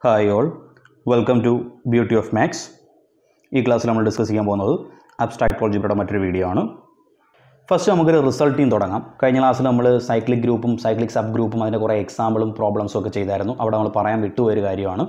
hi all welcome to beauty of maths ഈ ക്ലാസ്സിൽ നമ്മൾ ഡിസ്കസ് ചെയ്യാൻ പോകുന്നത് അബ്സ്ട്രാക്ട് പോൾജിബ്രയുടെ മറ്റൊരു വീഡിയോ ആണ് ഫസ്റ്റ് നമുക്കൊരു റിസൾട്ട് ടീം തുടങ്ങാം കഴിഞ്ഞ ക്ലാസ്സിൽ നമ്മൾ സൈക്ലിക് ഗ്രൂപ്പും സൈക്ലിക് സബ് ഗ്രൂപ്പും അതിൻ്റെ കുറേ എക്സാമ്പിളും പ്രോബ്ലംസും ഒക്കെ ചെയ്തായിരുന്നു അവിടെ നമ്മൾ പറയാൻ വിട്ടുപോയ ഒരു കാര്യമാണ്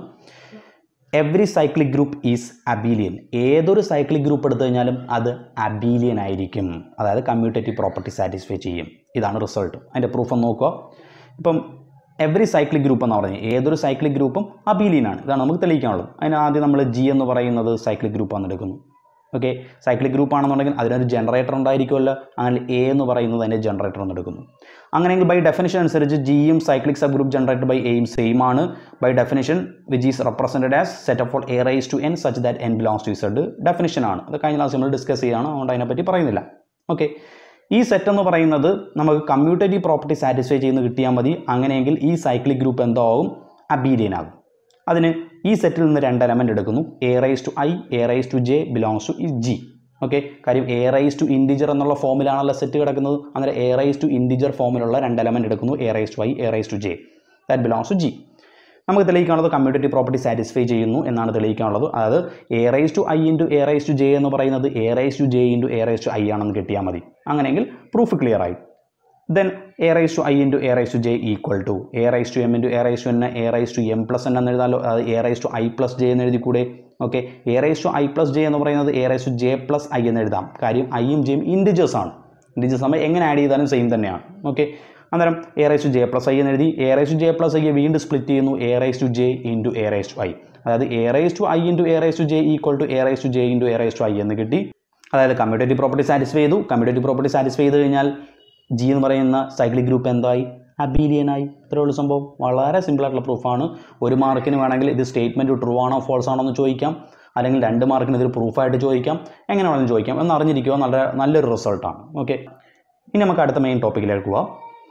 every cyclic group is abelian ഏതൊരു സൈക്ലിക് ഗ്രൂപ്പ് എടുത്തു കഴിഞ്ഞാലും അത് അബീലിയൻ ആയിരിക്കും അതായത് കമ്മ്യൂട്ടേറ്റീവ് പ്രോപ്പർട്ടി സാറ്റിസ്ഫൈ ചെയ്യും ഇതാണ് റിസൾട്ട് അതിൻ്റെ പ്രൂഫ് ഒന്ന് നോക്കുക ഇപ്പം എവറി സൈക്ലിക് ഗ്രൂപ്പ് എന്ന് പറഞ്ഞാൽ ഏതൊരു സൈക്ലിക് ഗ്രൂപ്പും അബീലിയൻ ആണ് ഇതാണ് നമുക്ക് തെളിയിക്കാനുള്ളത് അതിന് ആദ്യം നമ്മൾ ജി എന്ന് പറയുന്നത് സൈക്ലിക് ഗ്രൂപ്പാണ് എടുക്കുന്നു ഓക്കെ സൈക്ലിക് ഗ്രൂപ്പ് ആണെന്നുണ്ടെങ്കിൽ അതിനൊരു ജനറേറ്റർ ഉണ്ടായിരിക്കുമല്ലോ അങ്ങനെ എ എന്ന് പറയുന്നത് അതിൻ്റെ ജനറേറ്റർ എന്ന് എടുക്കുന്നു അങ്ങനെയെങ്കിൽ ബൈ ഡെഫിനിഷൻ അനുസരിച്ച് ജിയും cyclic subgroup generated by എയും സെയിം ആണ് by definition which is represented as set of all A raise to N such that N belongs to Z definition ആണ് അത് കഴിഞ്ഞ ക്ലാസ് നമ്മൾ ഡിസ്കസ് ചെയ്യുകയാണ് അതുകൊണ്ട് അതിനെപ്പറ്റി പറയുന്നില്ല ഓക്കെ ഈ സെറ്റ് എന്ന് പറയുന്നത് നമുക്ക് കമ്മ്യൂട്ടേറ്റീവ് പ്രോപ്പർട്ടി സാറ്റിസ്ഫൈ ചെയ്യുന്ന കിട്ടിയാൽ മതി അങ്ങനെയെങ്കിൽ ഈ സൈക്ലിക് ഗ്രൂപ്പ് എന്താവും അബീലിയൻ ആകും അതിന് ഈ സെറ്റിൽ നിന്ന് രണ്ട് എലമെൻ്റ് എടുക്കുന്നു A raise to I A raise to J belongs to ഈ ജി ഓക്കെ കാര്യം എ റൈസ് ടു ഇൻഡിജർ എന്നുള്ള ഫോമിലാണല്ലോ സെറ്റ് കിടക്കുന്നത് അന്നേരം എ റൈസ് ടു ഇൻഡിജർ ഫോമിലുള്ള രണ്ട് എലമെൻ്റ് എടുക്കുന്നു A raise to I A raise to J that belongs to G നമുക്ക് തെളിയിക്കാനുള്ളത് commutative property satisfy ചെയ്യുന്നു എന്നാണ് തെളിയിക്കാനുള്ളത് അതായത് A raise to I into A raise to J എന്ന് പറയുന്നത് A raise to J into A raise to I ആണെന്ന് കിട്ടിയാൽ മതി അങ്ങനെയെങ്കിൽ പ്രൂഫ് ക്ലിയർ ആയി then A raise to I into A raise to J equal to A raise to M into A raise to N A raise to M plus N എന്ന് എഴുതാലോ അത് A raise to I plus J എന്ന് എഴുതി കൂടെ okay A raise to I plus J എന്ന് പറയുന്നത് A raise to J plus I എന്ന് എഴുതാം കാര്യം ഐയും ജെയും ഇൻഡിജേഴ്സ് ആണ് ഇൻഡിജേഴ്സ് ആകുമ്പോൾ എങ്ങനെ ആഡ് ചെയ്താലും സെയിം തന്നെയാണ് ഓക്കെ അന്നേരം A raise to J plus I എന്ന് എഴുതി A raise to J plus I വീണ്ടും സ്പ്ലിറ്റ് ചെയ്യുന്നു A raise to J into A raise to I അതായത് A raise to I into A raise to J equal to A raise to J into A raise to I എന്ന് കിട്ടി അതായത് commutative property satisfy ചെയ്തു commutative property satisfy ചെയ്ത് കഴിഞ്ഞാൽ G എന്ന് പറയുന്ന cyclic group എന്തായി അബീലിയനായി ഇത്രയേ ഉള്ളൂ സംഭവം വളരെ സിമ്പിളായിട്ടുള്ള പ്രൂഫാണ് ഒരു മാർക്കിന് വേണമെങ്കിൽ ഇത് സ്റ്റേറ്റ്മെൻറ്റ് ട്രൂ ആണോ ഫോൾസ് ആണോ എന്ന് ചോദിക്കാം അല്ലെങ്കിൽ രണ്ട് മാർക്കിന് ഇതൊരു പ്രൂഫായിട്ട് ചോദിക്കാം എങ്ങനെ വേണമെങ്കിലും ചോദിക്കാം എന്ന് അറിഞ്ഞിരിക്കുക നല്ല നല്ലൊരു റിസൾട്ടാണ് ഓക്കെ ഇനി നമുക്ക് അടുത്ത മെയിൻ ടോപ്പിക്കിലേക്ക് പോവാം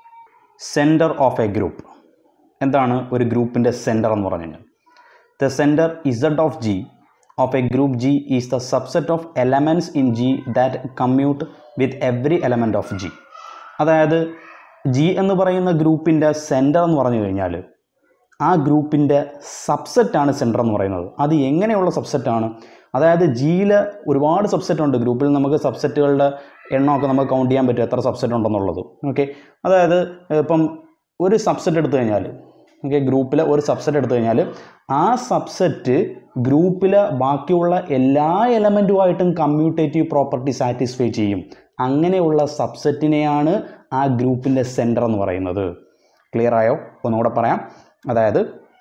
സെൻറ്റർ ഓഫ് എ ഗ്രൂപ്പ് എന്താണ് ഒരു ഗ്രൂപ്പിൻ്റെ സെൻറ്റർ എന്ന് പറഞ്ഞു കഴിഞ്ഞാൽ the centre Z of G of a group G is the subset of elements in G that commute with every element of G അതായത് ജി എന്ന് പറയുന്ന ഗ്രൂപ്പിൻ്റെ സെൻറ്റർ എന്ന് പറഞ്ഞു കഴിഞ്ഞാൽ ആ ഗ്രൂപ്പിൻ്റെ സബ്സെറ്റാണ് സെൻറ്റർ എന്ന് പറയുന്നത് അത് എങ്ങനെയുള്ള സബ്സെറ്റാണ് അതായത് ജിയിൽ ഒരുപാട് സബ്സെറ്റ് ഉണ്ട് ഗ്രൂപ്പിൽ നമുക്ക് സബ്സെറ്റുകളുടെ എണ്ണമൊക്കെ നമുക്ക് കൗണ്ട് ചെയ്യാൻ പറ്റും എത്ര സബ്സെറ്റ് ഉണ്ടെന്നുള്ളത് ഓക്കെ അതായത് ഇപ്പം ഒരു സബ്സെറ്റ് എടുത്തു കഴിഞ്ഞാൽ ഓക്കെ ഗ്രൂപ്പിൽ ഒരു സബ്സെറ്റ് എടുത്തു കഴിഞ്ഞാൽ ആ സബ്സെറ്റ് ഗ്രൂപ്പിലെ ബാക്കിയുള്ള എല്ലാ എലമെൻറ്റുമായിട്ടും കമ്മ്യൂട്ടേറ്റീവ് പ്രോപ്പർട്ടി സാറ്റിസ്ഫൈ ചെയ്യും അങ്ങനെയുള്ള സബ്സെറ്റിനെയാണ് ആ ഗ്രൂപ്പിൻ്റെ സെൻറ്റർ എന്ന് പറയുന്നത് ക്ലിയർ ആയോ ഒന്നുകൂടെ പറയാം അതായത്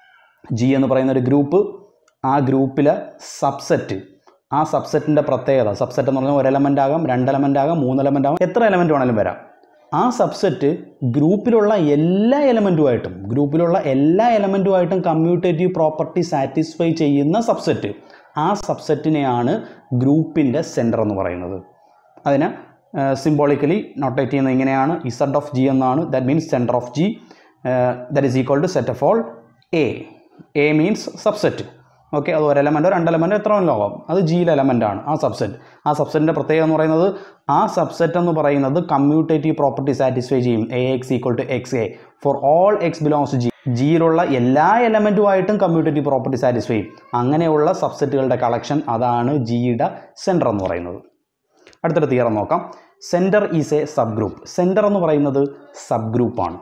ജി എന്ന് പറയുന്ന ഒരു ഗ്രൂപ്പ് ആ ഗ്രൂപ്പിലെ സബ്സെറ്റ് ആ സബ്സെറ്റിൻ്റെ പ്രത്യേകത സബ്സെറ്റ് എന്ന് പറഞ്ഞാൽ ഒരു എലമെൻ്റ് ആകാം രണ്ട് എലമെൻ്റ് ആകാം മൂന്ന് എലമെൻ്റ് ആകാം എത്ര എലമെൻറ്റ് വേണമെങ്കിലും വരാം ആ സബ്സെറ്റ് ഗ്രൂപ്പിലുള്ള എല്ലാ എലമെൻറ്റുമായിട്ടും ഗ്രൂപ്പിലുള്ള എല്ലാ എലമെൻറ്റുമായിട്ടും കമ്മ്യൂട്ടേറ്റീവ് പ്രോപ്പർട്ടി സാറ്റിസ്ഫൈ ചെയ്യുന്ന സബ്സെറ്റ് ആ സബ്സെറ്റിനെയാണ് ഗ്രൂപ്പിൻ്റെ സെൻറ്റർ എന്ന് പറയുന്നത് അതിന് സിംബോളിക്കലി നോട്ടേറ്റ് ചെയ്യുന്നത് ഇങ്ങനെയാണ് ഇസഡ് ഓഫ് ജി എന്നാണ് that means centre of G that is equal to set of all A A means subset okay അത് ഒരു എലമെൻറ്റോ രണ്ട് എലമെൻറ്റോ എത്ര ലോകം അത് ജിയിലെ എലമെൻ്റ് ആണ് ആ സബ്സെറ്റ് ആ സബ്സെറ്റിൻ്റെ പ്രത്യേകത എന്ന് പറയുന്നത് ആ സബ്സെറ്റ് എന്ന് പറയുന്നത് കമ്മ്യൂട്ടേറ്റീവ് പ്രോപ്പർട്ടി സാറ്റിസ്ഫൈ ചെയ്യും A X equal to X A for all X belongs G ജിയിലുള്ള എല്ലാ എലമെൻറ്റുമായിട്ടും കമ്മ്യൂട്ടേറ്റീവ് പ്രോപ്പർട്ടി സാറ്റിസ്ഫൈ ചെയ്യും അങ്ങനെയുള്ള സബ്സെറ്റുകളുടെ കളക്ഷൻ അതാണ് ജിയുടെ സെൻറ്റർ എന്ന് പറയുന്നത് അടുത്തൊരു തിയറം നോക്കാം centre is a subgroup centre എന്ന് പറയുന്നത് സബ് ഗ്രൂപ്പാണ്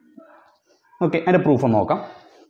ഓക്കെ അതിൻ്റെ പ്രൂഫ് ഒന്ന് നോക്കാം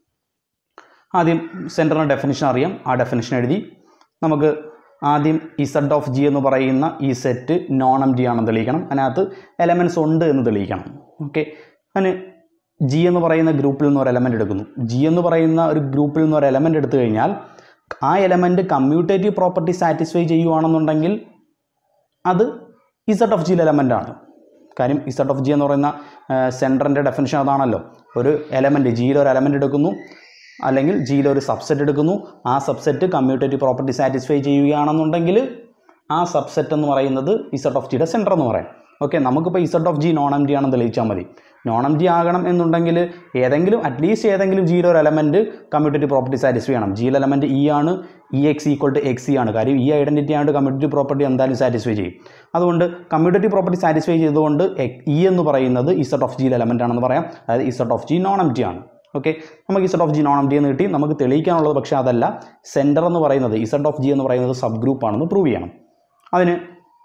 ആദ്യം സെൻറ്ററിൻ്റെ ഡെഫിനിഷൻ അറിയാം ആ ഡെഫിനിഷൻ എഴുതി നമുക്ക് ആദ്യം ഇസഡ് ഓഫ് ജി എന്ന് പറയുന്ന ഈ സെറ്റ് നോൺ എം ജി ആണെന്ന് തെളിയിക്കണം അതിനകത്ത് എലമെൻറ്റ്സ് ഉണ്ട് എന്ന് തെളിയിക്കണം ഓക്കെ അതിന് ജി എന്ന് പറയുന്ന ഗ്രൂപ്പിൽ നിന്ന് ഒരു എലമെൻ്റ് എടുക്കുന്നു ജി എന്ന് പറയുന്ന ഒരു ഗ്രൂപ്പിൽ നിന്ന് ഒരു എലമെൻ്റ് എടുത്തു കഴിഞ്ഞാൽ ആ എലമെൻറ്റ് കമ്മ്യൂട്ടേറ്റീവ് പ്രോപ്പർട്ടി സാറ്റിസ്ഫൈ ചെയ്യുവാണെന്നുണ്ടെങ്കിൽ അത് ഇസഡ് ഓഫ് ജിയിൽ എലമെൻ്റ് ആണ് കാര്യം ഇസഡ് ഓഫ് ജി എന്ന് പറയുന്ന സെൻറ്ററിൻ്റെ ഡെഫിനിഷൻ അതാണല്ലോ ഒരു എലമെൻറ്റ് ജിയിൽ ഒരു എലമെൻറ്റ് എടുക്കുന്നു അല്ലെങ്കിൽ ജിയിൽ ഒരു സബ്സെറ്റ് എടുക്കുന്നു ആ സബ്സെറ്റ് കമ്മ്യൂട്ടേറ്റീവ് പ്രോപ്പർട്ടി സാറ്റിസ്ഫൈ ചെയ്യുകയാണെന്നുണ്ടെങ്കിൽ ആ സബ്സെറ്റ് എന്ന് പറയുന്നത് ഇസഡ് ഓഫ് ജിയുടെ സെൻറ്റർ എന്ന് പറയാം ഓക്കെ നമുക്കിപ്പോൾ Z of G non M G ആണെന്ന് തെളിയിച്ചാൽ മതി നോൺ എം ജി ആകണം എന്നുണ്ടെങ്കിൽ ഏതെങ്കിലും അറ്റ്ലീസ്റ്റ് ഏതെങ്കിലും ജിയുടെ ഒരു എലമെൻറ്റ് കമ്മ്യൂട്ടേറ്റീവ് പ്രോപ്പർട്ടി സാറ്റിസ്ഫൈ ചെയ്യണം ജിയിൽ എലമെൻറ്റ് ഇ ആണ് E X equal to X E ആണ് കാര്യം ഈ ഐഡൻറ്റിറ്റി ആയതുകൊണ്ട് കമ്മ്യൂട്ടേറ്റീവ് പ്രോപ്പർട്ടി എന്തായാലും സാറ്റിസ്ഫൈ ചെയ്യും അതുകൊണ്ട് കമ്മ്യൂട്ടേറ്റീവ് പ്രോപ്പർട്ടി സാറ്റിസ്ഫൈ ചെയ്തുകൊണ്ട് ഇ എന്ന് പറയുന്നത് ഇസഡ് ഓഫ് ജിയിൽ എലമെൻ്റ് ആണെന്ന് പറയാം അതായത് Z of G non M G ആണ് ഓക്കെ നമുക്ക് Z of G non empty എന്ന് കിട്ടി നമുക്ക് തെളിയിക്കാനുള്ളത് പക്ഷേ അതല്ല സെൻറ്റർ എന്ന് പറയുന്നത് ഇസഡ് ഓഫ് ജി എന്ന് പറയുന്നത് സബ് ഗ്രൂപ്പ് ആണെന്ന് പ്രൂവ് ചെയ്യണം അതിന്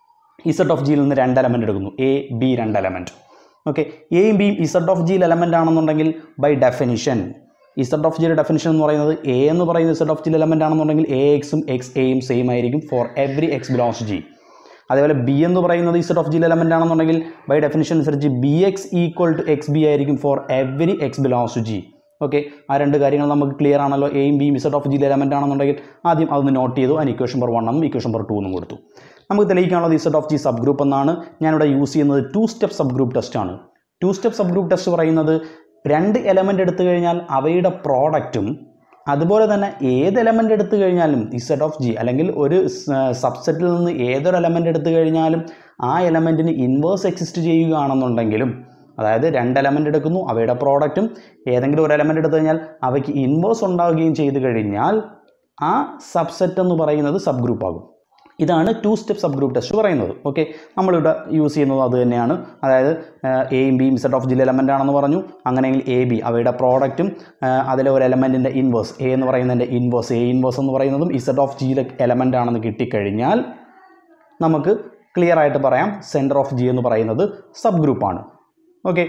ഇസഡ് ഓഫ് ജിയിൽ നിന്ന് രണ്ട് എലമെൻറ്റ് എടുക്കുന്നു എ ബി രണ്ട് എലമെൻറ്റ് ഓക്കെ എയും ബിയും ഇസഡ് ഓഫ് ജിയിൽ എലമെൻ്റ് ആണെന്നുണ്ടെങ്കിൽ ബൈ ഡെഫിനിഷൻ ഇസഡ് ഓഫ് ജിയുടെ ഡെഫിനിഷൻ എന്ന് പറയുന്നത് എ എന്ന് പറയുന്ന ഇസഡ് ഓഫ് ജിയിൽ എലമെൻ്റ് ആണെന്നുണ്ടെങ്കിൽ എ എക്സും എക്സ് എയും സെയിം ആയിരിക്കും for every X belongs G അതേപോലെ ബി എന്ന് പറയുന്നത് ഇസഡ് ഓഫ് ജിയിൽ എലമെൻ്റ് ആണെന്നുണ്ടെങ്കിൽ ബൈ ഡെഫിനിഷൻ അനുസരിച്ച് B X equal to X B ആയിരിക്കും for every X belongs to G okay ആ രണ്ട് കാര്യങ്ങൾ നമുക്ക് ക്ലിയർ ആണല്ലോ എയും ബിയും ഇസഡ് ഓഫ് ജിയിൽ എലമെൻ്റ് ആണെന്നുണ്ടെങ്കിൽ ആദ്യം അതൊന്ന് നോട്ട് ചെയ്തു അതിന് ഇക്വേഷൻ നമ്പർ വൺ എന്നും ഇക്വേഷൻ നമ്പർ ടു എന്നും കൊടുത്തു നമുക്ക് തെളിയിക്കാനുള്ളത് Z of G sub group എന്നാണ് ഞാനിവിടെ യൂസ് ചെയ്യുന്നത് to step subgroup test ആണ് to step subgroup test പറയുന്നത് രണ്ട് എലമെൻ്റ് എടുത്തു കഴിഞ്ഞാൽ അവയുടെ പ്രോഡക്റ്റും അതുപോലെ തന്നെ ഏത് എലമെൻ്റ് എടുത്തു കഴിഞ്ഞാലും ഇസഡ് ഓഫ് ജി അല്ലെങ്കിൽ ഒരു സബ്സെറ്റിൽ നിന്ന് ഏതൊരു എലമെൻ്റ് എടുത്തു കഴിഞ്ഞാലും ആ എലമെൻറ്റിന് ഇൻവേഴ്സ് എക്സിസ്റ്റ് ചെയ്യുകയാണെന്നുണ്ടെങ്കിലും അതായത് രണ്ട് എലമെൻ്റ് എടുക്കുന്നു അവയുടെ പ്രോഡക്റ്റും ഏതെങ്കിലും ഒരു എലമെൻ്റ് എടുത്തു കഴിഞ്ഞാൽ അവയ്ക്ക് ഇൻവേഴ്സ് ഉണ്ടാവുകയും ചെയ്തു കഴിഞ്ഞാൽ ആ സബ്സെറ്റ് എന്ന് പറയുന്നത് സബ് ഗ്രൂപ്പ് ആകും ഇതാണ് two step subgroup test പറയുന്നത് ഓക്കെ നമ്മളിവിടെ യൂസ് ചെയ്യുന്നത് അത് തന്നെയാണ് അതായത് എയും ബിയും സെറ്റ് ഓഫ് ജില്ല എലമെൻ്റ് ആണെന്ന് പറഞ്ഞു അങ്ങനെയെങ്കിൽ എ ബി അവയുടെ പ്രോഡക്റ്റും അതിലെ ഒരു എലമെൻറ്റിൻ്റെ ഇൻവേഴ്സ് എ എന്ന് പറയുന്നതിൻ്റെ ഇൻവേഴ്സ് എ ഇൻവേഴ്സ് എന്ന് പറയുന്നതും ഇസഡ് ഓഫ് ജിയിലെ എലമെൻ്റ് ആണെന്ന് കിട്ടിക്കഴിഞ്ഞാൽ നമുക്ക് ക്ലിയർ ആയിട്ട് പറയാം സെൻറ്റർ ഓഫ് ജി എന്ന് പറയുന്നത് സബ് ഗ്രൂപ്പാണ് ഓക്കെ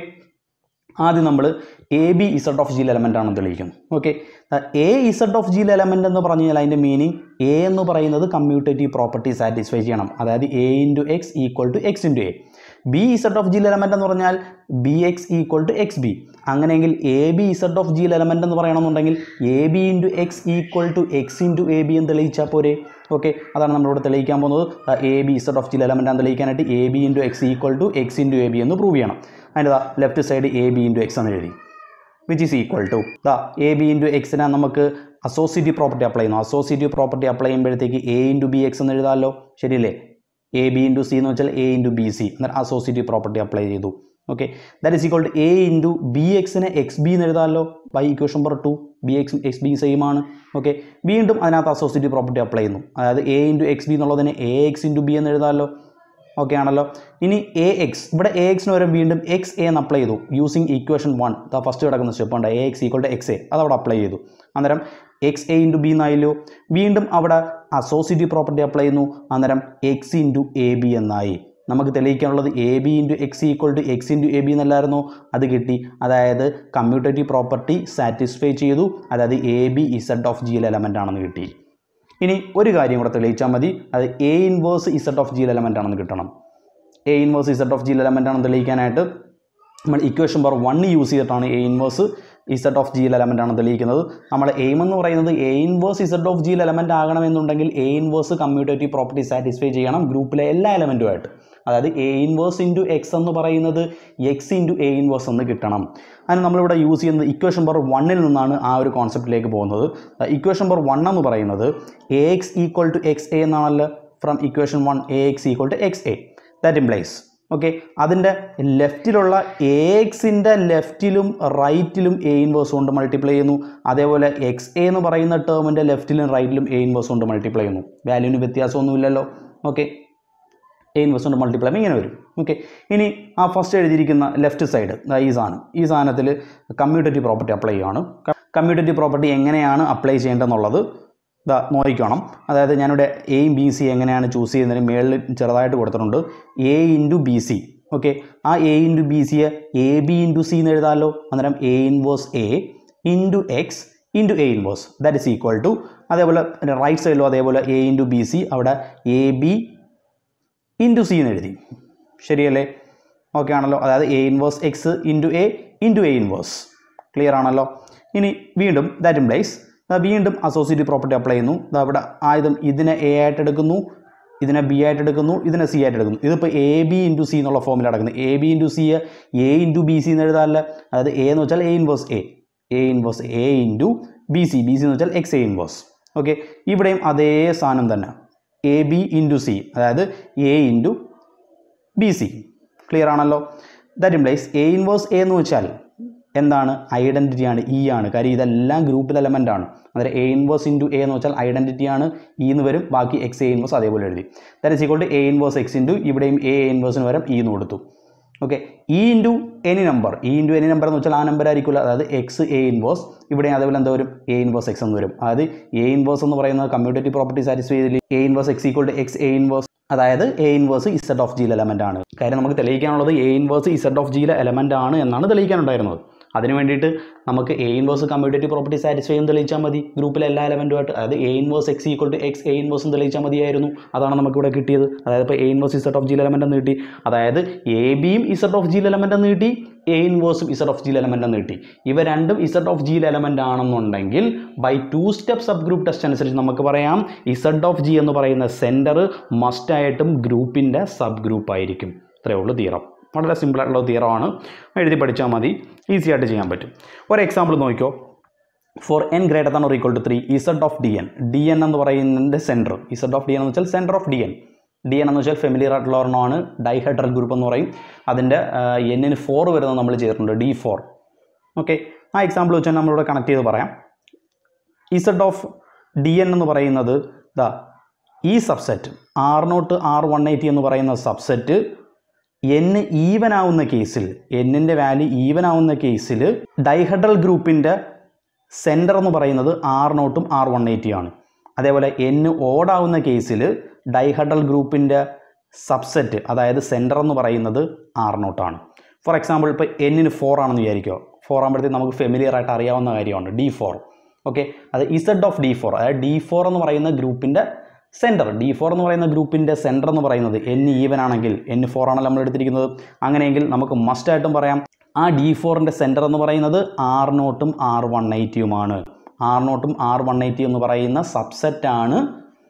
ആദ്യം നമ്മൾ എ ബി ഇസഡ് ഓഫ് ജിയിൽ എലമെൻ്റ് ആണെന്ന് തെളിയിക്കുന്നു ഓക്കെ എ ഇസഡ് ഓഫ് ജിയിൽ എലമെൻ്റ് എന്ന് പറഞ്ഞു കഴിഞ്ഞാൽ അതിൻ്റെ മീനിങ് എ എന്ന് പറയുന്നത് കമ്മ്യൂട്ടേറ്റീവ് പ്രോപ്പർട്ടി സാറ്റിസ്ഫൈ ചെയ്യണം അതായത് A into X equal to X into A B Z of ജിയിൽ എലമെൻ്റ് എന്ന് പറഞ്ഞാൽ B X equal to X B അങ്ങനെയെങ്കിൽ എ ബി ഇസഡ് ഓഫ് ജിയിൽ എലമെൻ്റ് എന്ന് പറയണമെന്നുണ്ടെങ്കിൽ A B into X equal to X into A B എന്ന് തെളിയിച്ചാൽ പോരെ ഓക്കെ അതാണ് നമ്മളിവിടെ തെളിയിക്കാൻ പോകുന്നത് എ ബി ഇസഡ് ഓഫ് ജിയിൽ എലമെൻ്റ് ആണ് തെളിയിക്കാനായിട്ട് A B into X equal to X into A B എന്ന് പ്രൂവ് ചെയ്യണം അതിൻ്റെ left side A B into X എന്ന് എഴുതി which is equal to the A B into എക്സിനെ നമുക്ക് അസോസിയേറ്റീവ് പ്രോപ്പർട്ടി അപ്ലൈ ചെയ്യുന്നു അസോസിയേറ്റീവ് പ്രോപ്പർട്ടി അപ്ലൈ ചെയ്യുമ്പോഴത്തേക്ക് A into B X എന്ന് എഴുതാമല്ലോ ശരിയല്ലേ എ ബി ഇൻറ്റു സി എന്ന് വെച്ചാൽ എ ഇൻറ്റു ബി സി എന്നാൽ അസോസിയേറ്റീവ് പ്രോപ്പർട്ടി അപ്ലൈ ചെയ്തു okay that is equal to A into B എക്സിനെ എക്സ് ബി എന്ന് എഴുതാമല്ലോ by equation number two B എക്സും എക്സ് ബി സെയിം ആണ് ഓക്കെ വീണ്ടും അതിനകത്ത് അസോസിയേറ്റീവ് പ്രോപ്പർട്ടി അപ്ലൈ ചെയ്യുന്നു അതായത് എ ഇൻറ്റു എക്സ് ബി എന്നുള്ളതിനെ എ എക്സ് ഇൻറ്റു ബി എന്ന് എഴുതാമല്ലോ ഓക്കെ ആണല്ലോ ഇനി എ എക്സ് ഇവിടെ എ എക്സിന് വരെ വീണ്ടും എക്സ് എ എന്ന് അപ്ലൈ ചെയ്തു using equation one the first കിടക്കുന്ന സ്റ്റെപ്പ് ഉണ്ട് A X equal to X A അത് അവിടെ അപ്ലൈ ചെയ്തു അന്നേരം എക്സ് എ ഇൻറ്റു ബി എന്നായല്ലോ വീണ്ടും അവിടെ അസോസിയേറ്റീവ് പ്രോപ്പർട്ടി അപ്ലൈ ചെയ്യുന്നു അന്നേരം എക്സ് ഇൻറ്റു എ ബി എന്നായി നമുക്ക് തെളിയിക്കാനുള്ളത് A B into X equal to X into A B എന്നല്ലായിരുന്നോ അത് കിട്ടി അതായത് കമ്മ്യൂട്ടേറ്റീവ് പ്രോപ്പർട്ടി സാറ്റിസ്ഫൈ ചെയ്തു അതായത് എ ബി ഇസഡ് ഓഫ് ജിയിൽ എലമെൻ്റ് ആണെന്ന് കിട്ടി ഇനി ഒരു കാര്യം കൂടെ തെളിയിച്ചാൽ മതി അത് എ ഇൻവേഴ്സ് ഇസഡ് ഓഫ് ജിയിൽ എലമെൻ്റ് ആണെന്ന് കിട്ടണം എ ഇൻവേഴ്സ് ഇസഡ് ഓഫ് ജിയിൽ എലമെൻ്റ് ആണെന്ന് തെളിയിക്കാനായിട്ട് നമ്മൾ ഇക്വേഷൻ നമ്പർ വൺ യൂസ് ചെയ്തിട്ടാണ് എ ഇൻവേഴ്സ് ഇസഡ് ഓഫ് ജിയിൽ എലമെൻ്റ് ആണ് തെളിയിക്കുന്നത് നമ്മുടെ എയിം എന്ന് പറയുന്നത് എ ഇൻവേഴ്സ് ഇസഡ് ഓഫ് ജിയിൽ എലമെൻ്റ് ആകണമെന്നുണ്ടെങ്കിൽ A inverse commutative property satisfy ചെയ്യണം ഗ്രൂപ്പിലെ എല്ലാ എലമെൻറ്റുമായിട്ട് അതായത് എ ഇൻവേഴ്സ് ഇൻറ്റു എക്സ് എന്ന് പറയുന്നത് എക്സ് ഇൻറ്റു എ ഇൻവേഴ്സ് എന്ന് കിട്ടണം അതിന് നമ്മളിവിടെ യൂസ് ചെയ്യുന്നത് ഇക്വേഷൻ നമ്പർ വണ്ണിൽ നിന്നാണ് ആ ഒരു കോൺസെപ്റ്റിലേക്ക് പോകുന്നത് ഇക്വേഷൻ നമ്പർ വൺ എന്ന് പറയുന്നത് A X equal to X A എന്നാണല്ലോ from equation one A X equal to X A that implies okay അതിൻ്റെ ലെഫ്റ്റിലുള്ള എ എക്സിൻ്റെ ലെഫ്റ്റിലും റൈറ്റിലും എ ഇൻവേഴ്സ് കൊണ്ട് മൾട്ടിപ്ലൈ ചെയ്യുന്നു അതേപോലെ എക്സ് എ എന്ന് പറയുന്ന ടേമിൻ്റെ ലെഫ്റ്റിലും റൈറ്റിലും എ ഇൻവേഴ്സ് കൊണ്ട് മൾട്ടിപ്ലൈ ചെയ്യുന്നു വാല്യൂവിന് വ്യത്യാസമൊന്നുമില്ലല്ലോ ഓക്കെ എ ഇൻവേഴ്സ് കൊണ്ട് മൾട്ടിപ്ലൈ ഇങ്ങനെ വരും ഓക്കെ ഇനി ആ ഫസ്റ്റ് എഴുതിയിരിക്കുന്ന ലെഫ്റ്റ് സൈഡ് ഈ സാധനം ഈ സാധനത്തിൽ കമ്മ്യൂട്ടേറ്റീവ് പ്രോപ്പർട്ടി അപ്ലൈ ചെയ്യുകയാണ് കമ്മ്യൂട്ടേറ്റീവ് പ്രോപ്പർട്ടി എങ്ങനെയാണ് അപ്ലൈ ചെയ്യേണ്ടതെന്നുള്ളത് ഇതാ നോക്കിക്കണം അതായത് ഞാനിവിടെ എയും ബി സി എങ്ങനെയാണ് ചൂസ് ചെയ്യുന്നതിന് മേളിൽ ചെറുതായിട്ട് കൊടുത്തിട്ടുണ്ട് A into B C okay ആ എ ഇൻറ്റു ബി സിയെ എ ബി ഇൻറ്റു സി എന്ന് എഴുതാമല്ലോ അന്നേരം A inverse A into X into A inverse that is equal to അതേപോലെ റൈറ്റ് സൈഡിലും അതേപോലെ എ ഇൻറ്റു ബി സി അവിടെ എ ബി ഇൻറ്റു സി എന്ന് എഴുതി ശരിയല്ലേ ഓക്കെ ആണല്ലോ അതായത് A inverse X into A into A inverse clear ആണല്ലോ ഇനി വീണ്ടും ദാറ്റ് ഇംപ്ലൈസ് വീണ്ടും അസോസിയേറ്റീവ് പ്രോപ്പർട്ടി അപ്ലൈ ചെയ്യുന്നു ദാ ഇവിടെ ആയുധം ഇതിനെ എ ആയിട്ട് എടുക്കുന്നു ഇതിനെ ബി ആയിട്ട് എടുക്കുന്നു ഇതിനെ സി ആയിട്ട് എടുക്കുന്നു ഇതിപ്പോൾ എ ബി ഇൻറ്റു സി എന്നുള്ള ഫോമിൽ നടക്കുന്നത് A B into C A into B C എന്ന് എഴുതാറില്ല അതായത് എ എന്ന് വെച്ചാൽ A inverse A A inverse A into B C B C എന്ന് വെച്ചാൽ എക്സ് എ ഇൻവേഴ്സ് ഓക്കെ ഇവിടെയും അതേ സാധനം തന്നെ എ ബി ഇൻറ്റു സി അതായത് A into B C clear ആണല്ലോ that implies A inverse A എന്ന് വെച്ചാൽ എന്താണ് ഐഡൻറ്റിറ്റി ആണ് ഇ ആണ് കാര്യം ഇതെല്ലാം ഗ്രൂപ്പിൽ എലമെൻ്റ് ആണ് അന്നേരം എ ഇൻവേഴ്സ് ഇൻറ്റു എ എന്ന് വെച്ചാൽ ഐഡൻറ്റിറ്റി ആണ് ഇ എന്ന് വരും ബാക്കി എക്സ് എ ഇൻവേഴ്സ് അതേപോലെ എഴുതി that is equal to A inverse X into ഇവിടെയും എ ഇൻവേഴ്സിന് വരും ഇ എന്ന് കൊടുത്തു okay E into any number E into any number എന്ന് വെച്ചാൽ ആ നമ്പർ ആയിരിക്കില്ല അതായത് എക്സ് എ ഇൻവേഴ്സ് ഇവിടെ അതേപോലെ എന്താ വരും എ ഇൻവേഴ്സ് എക്സ് എന്ന് വരും അതായത് എ ഇൻവേഴ്സ് എന്ന് പറയുന്നത് കമ്മ്യൂട്ടേറ്റീവ് പ്രോപ്പർട്ടി സാറ്റിസ്ഫൈ ചെയ്തില്ല A inverse X equal to X A inverse അതായത് എ ഇൻവേഴ്സ് ഇസഡ് ഓഫ് ജിയിലെ എലമെൻ്റ് ആണ് കാര്യം നമുക്ക് തെളിയിക്കാനുള്ളത് എ ഇൻവേഴ്സ് ഇസഡ് ഓഫ് ജിയിലെ എലമെൻ്റ് ആണ് എന്നാണ് തെളിയിക്കാനുണ്ടായിരുന്നത് അതിന് വേണ്ടിയിട്ട് നമുക്ക് A inverse commutative property satisfy എന്ന് തെളിയിച്ചാൽ മതി ഗ്രൂപ്പിലെ എല്ലാ എലമെൻറ്റുമായിട്ട് അതായത് A inverse X equal to X A ഇൻവേഴ്സും തെളിയിച്ചാൽ മതിയായിരുന്നു അതാണ് നമുക്കിവിടെ കിട്ടിയത് അതായത് ഇപ്പോൾ എ ഇൻവേഴ്സ് ഇസഡ് ഓഫ് ജിയിൽ എലമെൻ്റ് എന്ന് കിട്ടി അതായത് എ ബിയും ഇസഡ് ഓഫ് ജിയിൽ എലമെൻ്റ് എന്ന് കിട്ടി എ ഇൻവേഴ്സും ഇസഡ് ഓഫ് ജിയിൽ എലമെൻ്റ് എന്ന് കിട്ടി ഇവ രണ്ടും ഇസഡ് ഓഫ് ജിയിൽ എലമെൻ്റ് ആണെന്നുണ്ടെങ്കിൽ by two step subgroup test അനുസരിച്ച് നമുക്ക് പറയാം ഇസഡ് ഓഫ് ജി എന്ന് പറയുന്ന സെൻറ്റർ മസ്റ്റായിട്ടും ഗ്രൂപ്പിൻ്റെ സബ് ഗ്രൂപ്പ് ആയിരിക്കും ഇത്രയേ ഉള്ളൂ തീറം വളരെ സിമ്പിൾ ആയിട്ടുള്ള തീറമാണ് എഴുതി പഠിച്ചാൽ മതി ഈസി ആയിട്ട് ചെയ്യാൻ പറ്റും ഒരു എക്സാമ്പിൾ നോക്കിയോ for N greater than or equal to three Z of D N D N എന്ന് പറയുന്നതിൻ്റെ centre Z of D N എന്ന് വെച്ചാൽ centre of D N D N എന്ന് വെച്ചാൽ ഫെമിലിയർ ആയിട്ടുള്ള ഒരെണ്ണമാണ് ഡൈഹൈഡ്രൽ ഗ്രൂപ്പ് എന്ന് പറയും അതിൻ്റെ എന്നിന് ഫോർ വരുന്നത് നമ്മൾ ചെയ്തിട്ടുണ്ട് ഡി ഫോർ ഓക്കെ ആ എക്സാമ്പിൾ വെച്ചാൽ നമ്മളിവിടെ കണക്ട് ചെയ്ത് പറയാം ഇസഡ് ഓഫ് ഡി എൻ എന്ന് പറയുന്നത് ദാ ഈ subset R naught R one eighty എന്ന് പറയുന്ന സബ്സെറ്റ് എന്ന് ഈവൻ ആവുന്ന കേസിൽ എന്നിൻ്റെ വാല്യൂ ഈവൻ ആവുന്ന കേസിൽ ഡൈഹഡ്രൽ ഗ്രൂപ്പിൻ്റെ സെൻറ്റർ എന്ന് പറയുന്നത് ആർ നോട്ടും ആർ വൺ എയ്റ്റി ആണ് അതേപോലെ എന്ന് ഓടാവുന്ന കേസിൽ ഡൈഹഡ്രൽ ഗ്രൂപ്പിൻ്റെ സബ്സെറ്റ് അതായത് സെൻറ്റർ എന്ന് പറയുന്നത് ആർ നോട്ടാണ് ഫോർ എക്സാമ്പിൾ ഇപ്പോൾ എന്നിന് ഫോർ ആണെന്ന് വിചാരിക്കുക ഫോർ ആകുമ്പോഴത്തേക്ക് നമുക്ക് ഫെമിലിയർ ആയിട്ട് അറിയാവുന്ന കാര്യമാണ് ഡി ഫോർ ഓക്കെ അത് ഇസഡ് ഓഫ് ഡി ഫോർ അതായത് ഡി ഫോർ എന്ന് പറയുന്ന ഗ്രൂപ്പിൻ്റെ സെൻറ്റർ ഡി ഫോർ എന്ന് പറയുന്ന ഗ്രൂപ്പിൻ്റെ സെൻറ്റർ എന്ന് പറയുന്നത് എൻ ഈവൻ ആണെങ്കിൽ എൻ ഫോർ ആണല്ലോ നമ്മൾ എടുത്തിരിക്കുന്നത് അങ്ങനെയെങ്കിൽ നമുക്ക് മസ്റ്റായിട്ടും പറയാം ആ ഡി ഫോറിൻ്റെ സെൻറ്റർ എന്ന് പറയുന്നത് ആർ നോട്ടും ആർ വൺ എയ്റ്റിയുമാണ് ആർ നോട്ടും ആർ വൺ എയ്റ്റി എന്ന് പറയുന്ന സബ്സെറ്റാണ്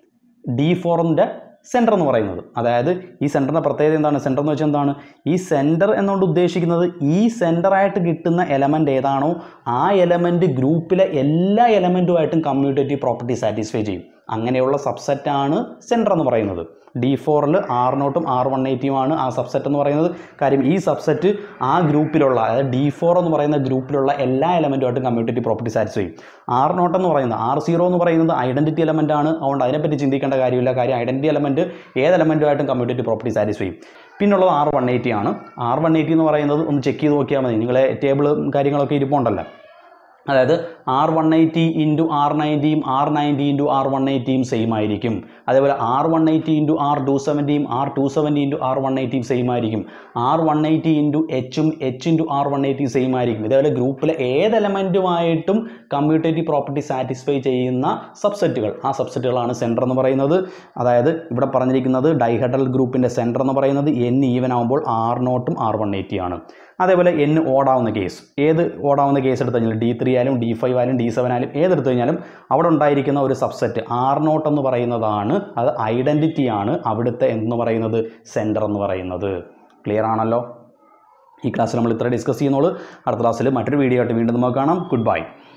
ഡി ഫോറിൻ്റെ സെൻറ്റർ എന്ന് പറയുന്നത് അതായത് ഈ സെൻറ്ററിൻ്റെ പ്രത്യേകത എന്താണ് സെൻറ്റർ എന്ന് വെച്ചാൽ എന്താണ് ഈ സെൻറ്റർ എന്നുകൊണ്ട് ഉദ്ദേശിക്കുന്നത് ഈ സെൻറ്ററായിട്ട് കിട്ടുന്ന എലമെൻ്റ് ഏതാണോ ആ എലമെൻറ്റ് ഗ്രൂപ്പിലെ എല്ലാ എലമെൻറ്റുമായിട്ടും കമ്മ്യൂട്ടേറ്റീവ് പ്രോപ്പർട്ടി സാറ്റിസ്ഫൈ ചെയ്യും അങ്ങനെയുള്ള സബ്സെറ്റാണ് സെൻറ്റർ എന്ന് പറയുന്നത് ഡി ഫോറിൽ ആർ നോട്ടും ആർ വൺ എയ്റ്റിയുമാണ് ആ സബ്സെറ്റ് എന്ന് പറയുന്നത് കാര്യം ഈ സബ്സെറ്റ് ആ ഗ്രൂപ്പിലുള്ള അതായത് ഡി ഫോർ എന്ന് പറയുന്ന ഗ്രൂപ്പിലുള്ള എല്ലാ എലമെൻറ്റുമായിട്ടും കമ്മ്യൂട്ടേറ്റീവ് പ്രോപ്പർട്ടി സാറ്റിസ്ഫൈ ചെയ്യും ആർ നോട്ട് എന്ന് പറയുന്നത് ആർ സീറോ എന്ന് പറയുന്നത് ഐഡൻറ്റിറ്റി എലമെൻ്റ് ആണ് അതുകൊണ്ട് അതിനെപ്പറ്റി ചിന്തിക്കേണ്ട കാര്യമില്ല കാര്യം ഐഡൻറ്റിറ്റി എലമെൻറ്റ് ഏത് എലമെൻറ്റുമായിട്ടും കമ്മ്യൂട്ടേറ്റീവ് പ്രോപ്പർട്ടി സാറ്റിസ്ഫൈ ചെയ്യും പിന്നുള്ളത് ആർ വൺ എയ്റ്റി ആണ് ആർ വൺ എയ്റ്റി എന്ന് പറയുന്നത് ഒന്ന് ചെക്ക് ചെയ്ത് നോക്കിയാൽ മതി നിങ്ങളെ ടേബിളും കാര്യങ്ങളൊക്കെ ഇരിപ്പുണ്ടല്ലോ അതായത് R one eighty into R നയൻറ്റിയും R ninety into R one എയ്റ്റിയും സെയിം ആയിരിക്കും അതേപോലെ R one eighty into R two സെവൻറ്റിയും R two seventy into R one എയ്റ്റിയും സെയിം ആയിരിക്കും ആർ വൺ എയ്റ്റി ഇൻറ്റു എച്ചും എച്ച് ഇൻറ്റു ആർ വൺ എയ്റ്റിയും same ആയിരിക്കും ഇതേപോലെ ഗ്രൂപ്പിലെ ഏത് എലമെൻറ്റുമായിട്ടും കമ്മ്യൂട്ടേറ്റീവ് പ്രോപ്പർട്ടി സാറ്റിസ്ഫൈ ചെയ്യുന്ന സബ്സെറ്റുകൾ ആ സബ്സെറ്റുകളാണ് സെൻറ്റർ എന്ന് പറയുന്നത് അതായത് ഇവിടെ പറഞ്ഞിരിക്കുന്നത് ഡൈഹെഡ്രൽ ഗ്രൂപ്പിൻ്റെ സെൻറ്റർ എന്ന് പറയുന്നത് എൻ ഈവൻ ആകുമ്പോൾ ആർ നോട്ടും ആർ വൺ എയ്റ്റി ആണ് അതേപോലെ എൻ ഓടാവുന്ന കേസ് ഏത് ഓടാവുന്ന കേസ് എടുത്തു കഴിഞ്ഞാൽ ഡി ത്രീ ആയാലും ഡി ഫൈവ് ആയാലും ഡി സെവൻ ആയാലും ഏതെടുത്തു കഴിഞ്ഞാലും അവിടെ ഉണ്ടായിരിക്കുന്ന ഒരു സബ്സെറ്റ് ആർ നോട്ട് എന്ന് പറയുന്നതാണ് അത് ഐഡൻറ്റിറ്റി ആണ് അവിടുത്തെ എന്ന് പറയുന്നത് സെൻറ്റർ എന്ന് പറയുന്നത് ക്ലിയർ ആണല്ലോ ഈ ക്ലാസ്സിൽ നമ്മൾ ഇത്ര ഡിസ്കസ് ചെയ്യുന്നുള്ളൂ അടുത്ത ക്ലാസ്സിൽ മറ്റൊരു വീഡിയോ ആയിട്ട് വീണ്ടും നമുക്ക് കാണാം ഗുഡ് ബൈ